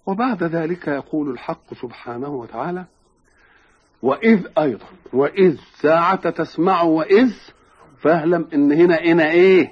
وبعد ذلك يقول الحق سبحانه وتعالى وإذ أيضا وإذ ساعة تسمع وإذ فاعلم إن هنا هنا إيه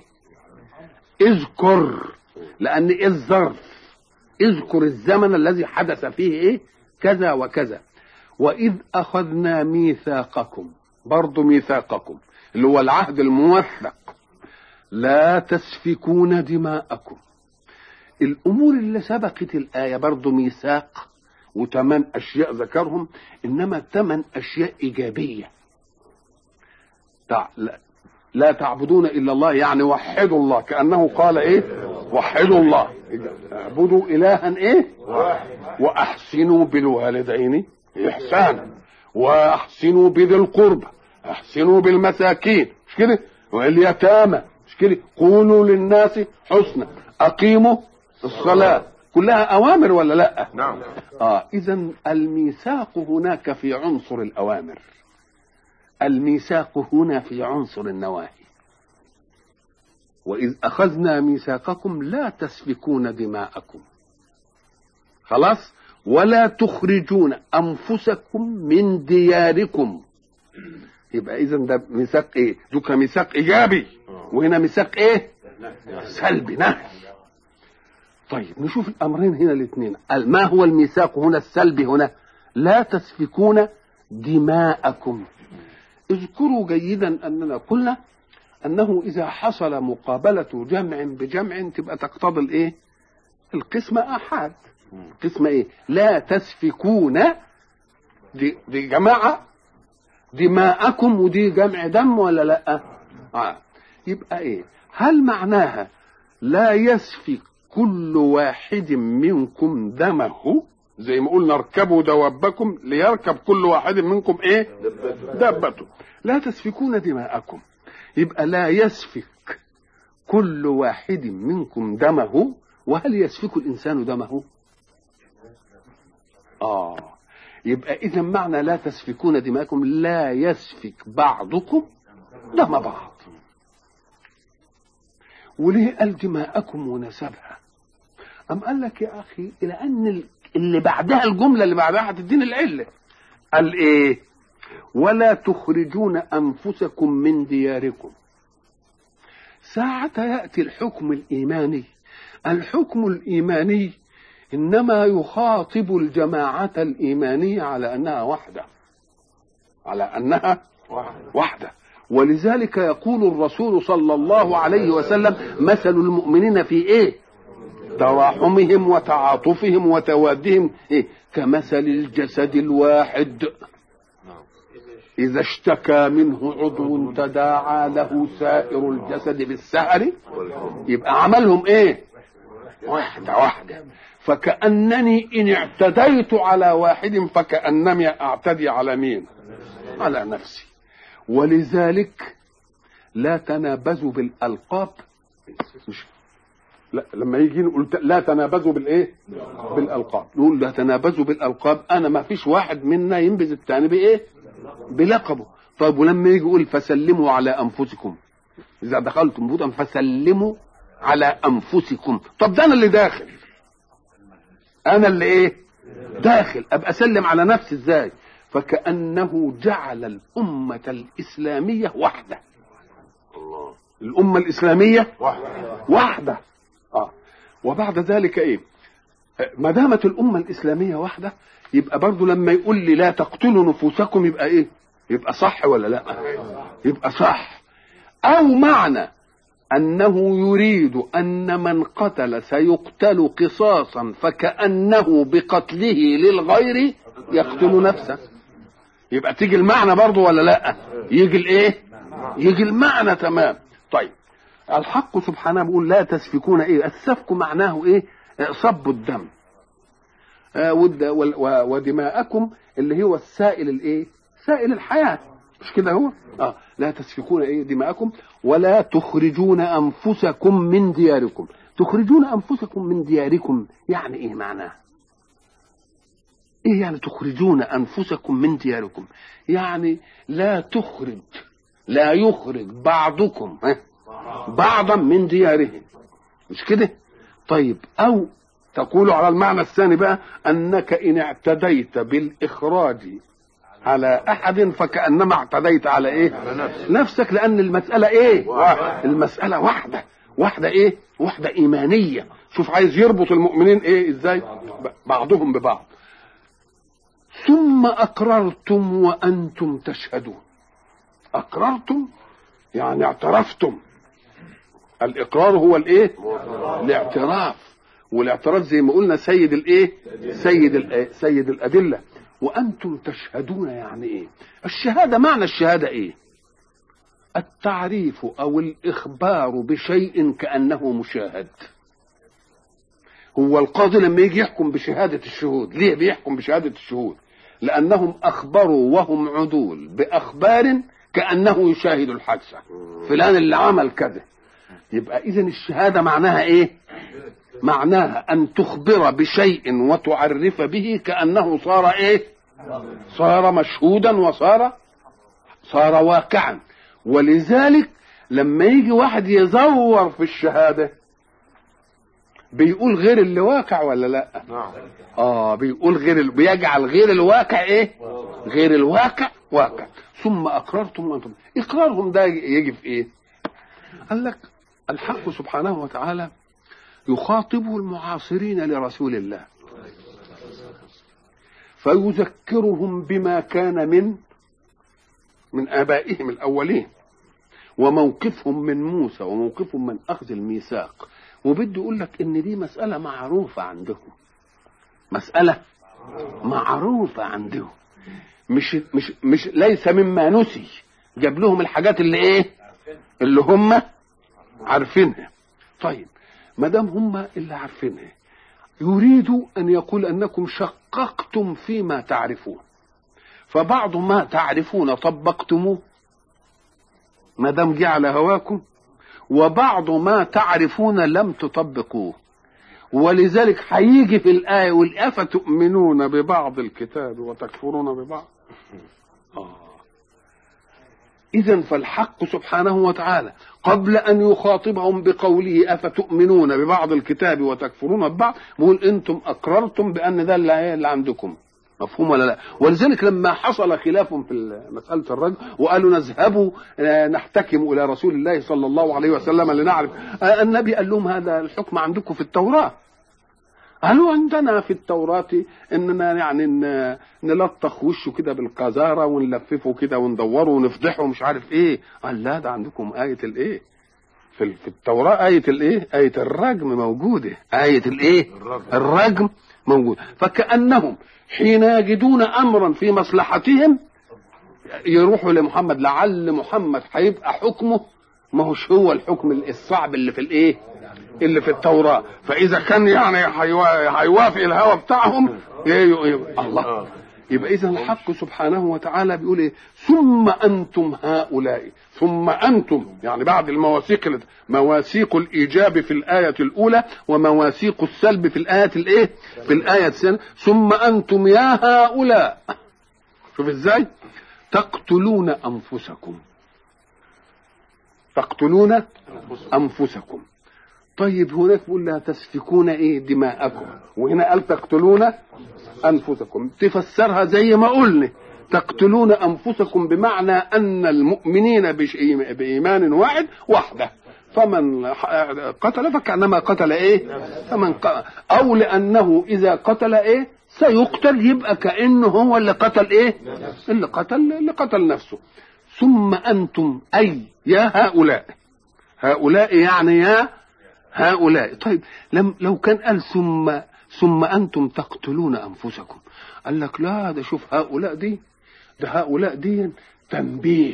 اذكر لأن إذ ظرف اذكر الزمن الذي حدث فيه إيه كذا وكذا وإذ أخذنا ميثاقكم برضو ميثاقكم اللي هو العهد الموثق لا تسفكون دماءكم الأمور اللي سبقت الآية برضو ميثاق وثمان أشياء ذكرهم إنما ثمان أشياء إيجابية تع... لا... لا تعبدون إلا الله يعني وحدوا الله كأنه قال إيه وحدوا الله اعبدوا إلها إيه وأحسنوا بالوالدين إحسانا وأحسنوا بذي القربى أحسنوا بالمساكين مش كده واليتامى مش كده قولوا للناس حسنا أقيموا الصلاة كلها أوامر ولا لا نعم آه إذا الميثاق هناك في عنصر الأوامر الميثاق هنا في عنصر النواهي وإذ أخذنا ميثاقكم لا تسفكون دماءكم خلاص ولا تخرجون أنفسكم من دياركم يبقى إذا ده ميثاق إيه؟ دوك ميثاق إيجابي وهنا ميثاق إيه؟ سلبي نهي طيب نشوف الأمرين هنا الاثنين ما هو الميثاق هنا السلبي هنا لا تسفكون دماءكم اذكروا جيدا أننا قلنا أنه إذا حصل مقابلة جمع بجمع تبقى تقتضي الإيه؟ القسمة آحاد قسمة إيه؟ لا تسفكون دي, دي جماعة دماءكم ودي جمع دم ولا لا؟ آه. يبقى إيه؟ هل معناها لا يسفك كل واحد منكم دمه زي ما قلنا اركبوا دوابكم ليركب كل واحد منكم ايه دابته لا تسفكون دماءكم يبقى لا يسفك كل واحد منكم دمه وهل يسفك الانسان دمه اه يبقى اذا معنى لا تسفكون دماءكم لا يسفك بعضكم دم بعض وليه قال دماءكم ونسبها أم قال لك يا أخي إلى أن اللي بعدها الجملة اللي بعدها هتديني العلة قال إيه ولا تخرجون أنفسكم من دياركم ساعة يأتي الحكم الإيماني الحكم الإيماني إنما يخاطب الجماعة الإيمانية على أنها وحدة على أنها وحدة ولذلك يقول الرسول صلى الله عليه وسلم مثل المؤمنين في إيه تراحمهم وتعاطفهم وتوادهم إيه؟ كمثل الجسد الواحد إذا اشتكى منه عضو تداعى له سائر الجسد بالسهر يبقى عملهم إيه واحدة واحدة فكأنني إن اعتديت على واحد فكأنني أعتدي على مين على نفسي ولذلك لا تنابزوا بالألقاب مش لا لما يجي نقول لا تنابزوا بالايه بالالقاب نقول لا تنابزوا بالالقاب انا ما فيش واحد منا ينبذ الثاني بايه بلقبه طيب ولما يجي يقول فسلموا على انفسكم اذا دخلتم بيوتا فسلموا على انفسكم طب ده انا اللي داخل انا اللي ايه داخل ابقى اسلم على نفسي ازاي فكانه جعل الامه الاسلاميه وحده الامه الاسلاميه وحده آه. وبعد ذلك ايه ما دامت الامه الاسلاميه واحده يبقى برضه لما يقول لي لا تقتلوا نفوسكم يبقى ايه يبقى صح ولا لا يبقى صح او معنى انه يريد ان من قتل سيقتل قصاصا فكانه بقتله للغير يقتل نفسه يبقى تيجي المعنى برضه ولا لا يجي الايه يجي المعنى تمام طيب الحق سبحانه بيقول لا تسفكون ايه السفك معناه ايه صب الدم آه ودماءكم اللي هو السائل الايه سائل الحياه مش كده هو اه لا تسفكون ايه دماءكم ولا تخرجون انفسكم من دياركم تخرجون انفسكم من دياركم يعني ايه معناه ايه يعني تخرجون انفسكم من دياركم يعني لا تخرج لا يخرج بعضكم ها بعضا من ديارهم مش كده طيب او تقول على المعنى الثاني بقى انك ان اعتديت بالاخراج على احد فكانما اعتديت على ايه على نفسك. نفسك لان المساله ايه واحد. المساله واحده واحده ايه واحده ايمانيه شوف عايز يربط المؤمنين ايه ازاي ب- بعضهم ببعض ثم اقررتم وانتم تشهدون اقررتم يعني اعترفتم الاقرار هو الايه الاعتراف والاعتراف زي ما قلنا سيد الايه سيد الإيه؟ سيد الادله وانتم تشهدون يعني ايه الشهاده معنى الشهاده ايه التعريف او الاخبار بشيء كانه مشاهد هو القاضي لما يجي يحكم بشهاده الشهود ليه بيحكم بشهاده الشهود لانهم اخبروا وهم عدول باخبار كانه يشاهد الحادثه فلان اللي عمل كذا يبقى اذا الشهاده معناها ايه معناها ان تخبر بشيء وتعرف به كانه صار ايه صار مشهودا وصار صار واقعا ولذلك لما يجي واحد يزور في الشهاده بيقول غير اللي واقع ولا لا نعم اه بيقول غير ال... بيجعل غير الواقع ايه غير الواقع واقع ثم اقررتم وانتم اقرارهم ده يجي في ايه قال لك الحق سبحانه وتعالى يخاطب المعاصرين لرسول الله فيذكرهم بما كان من من ابائهم الاولين وموقفهم من موسى وموقفهم من اخذ الميثاق وبده يقول لك ان دي مساله معروفه عندهم مساله معروفه عندهم مش مش مش ليس مما نسي جاب لهم الحاجات اللي ايه اللي هم عارفينها طيب ما دام هم اللي عارفينها يريد ان يقول انكم شققتم فيما تعرفون فبعض ما تعرفون طبقتموه ما دام جه على هواكم وبعض ما تعرفون لم تطبقوه ولذلك هيجي في الآية يقول أفتؤمنون ببعض الكتاب وتكفرون ببعض آه. إذا فالحق سبحانه وتعالى قبل أن يخاطبهم بقوله أفتؤمنون ببعض الكتاب وتكفرون ببعض بيقول أنتم أقررتم بأن ده اللي اللي عندكم مفهوم ولا لا ولذلك لما حصل خلاف في مسألة الرجل وقالوا نذهب آه، نحتكم إلى رسول الله صلى الله عليه وسلم لنعرف آه، النبي قال لهم هذا الحكم عندكم في التوراة قالوا عندنا في التوراة اننا يعني ن- نلطخ وشه كده بالقذارة ونلففه كده وندوره ونفضحه ومش عارف ايه قال لا ده عندكم آية الايه في ال- في التوراة آية الايه آية الرجم موجودة آية الايه الرجم. الرجم موجود فكأنهم حين يجدون امرا في مصلحتهم يروحوا لمحمد لعل محمد هيبقى حكمه ما هوش هو الحكم الصعب اللي في الايه اللي في التوراة فإذا كان يعني هيوا- هيوافق الهوى بتاعهم ي- ي- ي- الله يبقى إذا الحق سبحانه وتعالى بيقول إيه ثم أنتم هؤلاء ثم أنتم يعني بعد المواثيق اللي- مواثيق الإيجاب في الآية الأولى ومواثيق السلب في الآية الإيه في الآية الثانية ثم أنتم يا هؤلاء شوف إزاي تقتلون أنفسكم تقتلون أنفسكم طيب هناك بيقول لا تسفكون ايه دماءكم وهنا قال تقتلون انفسكم تفسرها زي ما قلنا تقتلون انفسكم بمعنى ان المؤمنين بشيء- بايمان واحد وحده فمن قتل فكانما قتل ايه فمن ق... او لانه اذا قتل ايه سيقتل يبقى كانه هو اللي قتل ايه اللي قتل اللي قتل نفسه ثم انتم اي يا هؤلاء هؤلاء يعني يا هؤلاء طيب لم لو كان قال ثم ثم انتم تقتلون انفسكم قال لك لا ده شوف هؤلاء دي ده هؤلاء دي تنبيه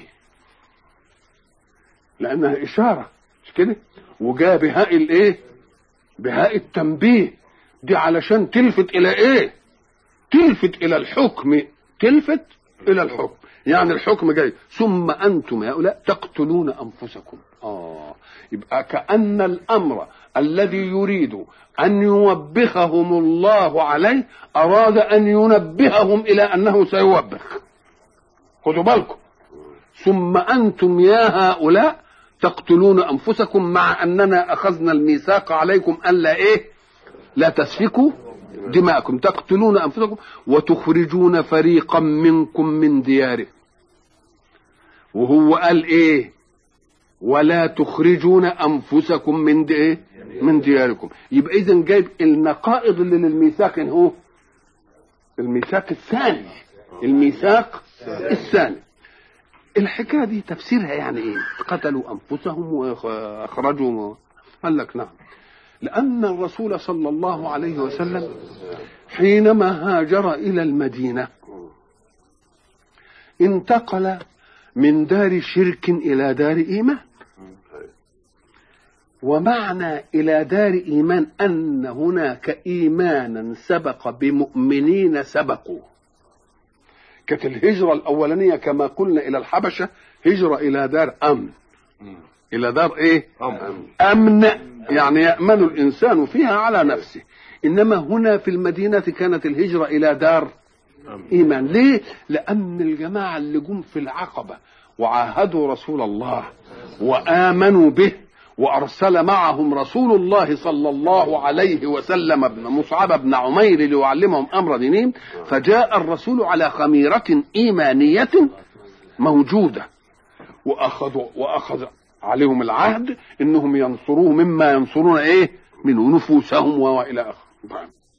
لانها اشاره مش كده وجاء بهاء الايه بهاء التنبيه دي علشان تلفت الى ايه تلفت الى الحكم تلفت الى الحكم يعني الحكم جاي ثم انتم يا هؤلاء تقتلون انفسكم اه يبقى كان الامر الذي يريد ان يوبخهم الله عليه اراد ان ينبههم الى انه سيوبخ خدوا بالكم ثم انتم يا هؤلاء تقتلون انفسكم مع اننا اخذنا الميثاق عليكم الا ايه لا تسفكوا دماءكم تقتلون انفسكم وتخرجون فريقا منكم من دياره وهو قال ايه ولا تخرجون انفسكم من دي ايه من دياركم يبقى اذا جايب النقائض اللي للميثاق هو الميثاق الثاني الميثاق الثاني الحكايه دي تفسيرها يعني ايه قتلوا انفسهم واخرجوا قال لك نعم لان الرسول صلى الله عليه وسلم حينما هاجر الى المدينه انتقل من دار شرك الى دار ايمان ومعنى الى دار ايمان ان هناك ايمانا سبق بمؤمنين سبقوا كانت الهجرة الأولانية كما قلنا إلى الحبشة هجرة إلى دار أمن إلى دار إيه؟ أمن يعني يأمن الإنسان فيها على نفسه إنما هنا في المدينة كانت الهجرة إلى دار إيمان ليه؟ لأن الجماعة اللي جم في العقبة وعاهدوا رسول الله وآمنوا به وأرسل معهم رسول الله صلى الله عليه وسلم ابن مصعب بن عمير ليعلمهم أمر دينهم فجاء الرسول على خميرة إيمانية موجودة وأخذوا وأخذ عليهم العهد إنهم ينصروه مما ينصرون إيه من نفوسهم وإلى آخره